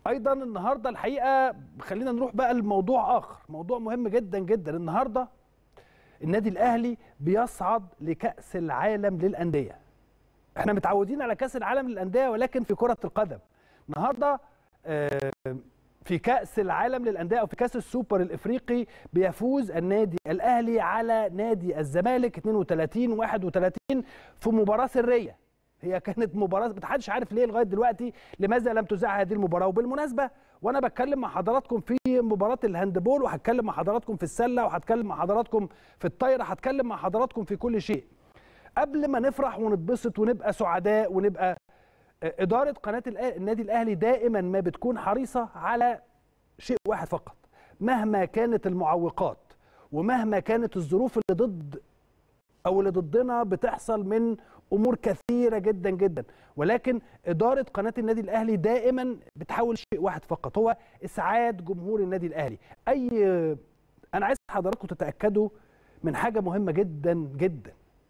ايضا النهارده الحقيقه خلينا نروح بقى لموضوع اخر موضوع مهم جدا جدا النهارده النادي الاهلي بيصعد لكاس العالم للانديه احنا متعودين على كاس العالم للانديه ولكن في كره القدم النهارده آه، في كاس العالم للانديه او في كاس السوبر الافريقي بيفوز النادي الاهلي على نادي الزمالك 32 31 في مباراه سريه هي كانت مباراه ما حدش عارف ليه لغايه دلوقتي لماذا لم تذاع هذه المباراه وبالمناسبه وانا بتكلم مع حضراتكم في مباراه الهاندبول وهتكلم مع حضراتكم في السله وهتكلم مع حضراتكم في الطايره هتكلم مع حضراتكم في كل شيء قبل ما نفرح ونتبسط ونبقى سعداء ونبقى اداره قناه الأ- النادي الاهلي دائما ما بتكون حريصه على شيء واحد فقط مهما كانت المعوقات ومهما كانت الظروف اللي ضد او اللي ضدنا بتحصل من امور كثيره جدا جدا ولكن اداره قناه النادي الاهلي دائما بتحاول شيء واحد فقط هو اسعاد جمهور النادي الاهلي اي انا عايز حضراتكم تتاكدوا من حاجه مهمه جدا جدا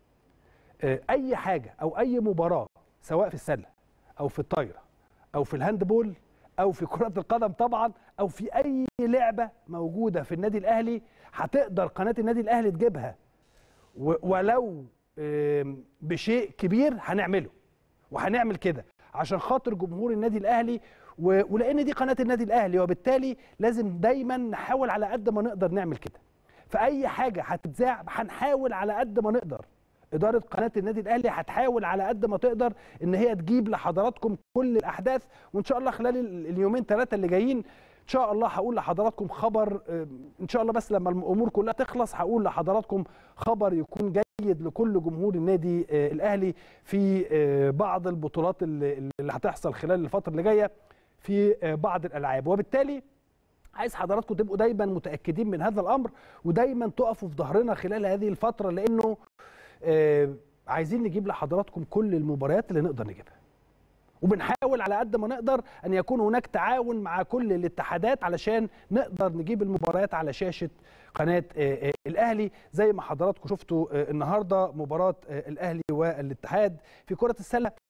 آه، اي حاجه او اي مباراه سواء في السله او في الطايره او في الهاندبول او في كره القدم طبعا او في اي لعبه موجوده في النادي الاهلي هتقدر قناه النادي الاهلي تجيبها و- ولو آم، بشيء كبير هنعمله وهنعمل كده عشان خاطر جمهور النادي الاهلي و- ولان دي قناه النادي الاهلي وبالتالي لازم دايما نحاول على قد ما نقدر نعمل كده فاي حاجه هتتذاع هنحاول على قد ما نقدر اداره قناه النادي الاهلي هتحاول على قد ما تقدر ان هي تجيب لحضراتكم كل الاحداث وان شاء الله خلال ال- اليومين ثلاثه اللي جايين ان شاء الله هقول لحضراتكم خبر آه، ان شاء الله بس لما الامور كلها تخلص هقول لحضراتكم خبر يكون جيد لكل جمهور النادي آه، الاهلي في آه، بعض البطولات اللي اللي هتحصل خلال الفتره اللي جايه في آه، بعض الالعاب وبالتالي عايز حضراتكم تبقوا دايما متاكدين من هذا الامر ودايما تقفوا في ظهرنا خلال هذه الفتره لانه آه، عايزين نجيب لحضراتكم كل المباريات اللي نقدر نجيبها وبنحاول على قد ما نقدر ان يكون هناك تعاون مع كل الاتحادات علشان نقدر نجيب المباريات على شاشه قناه آه، آه، الاهلي زي ما حضراتكم شفتوا آه، النهارده مباراه آه، الاهلي والاتحاد في كره السله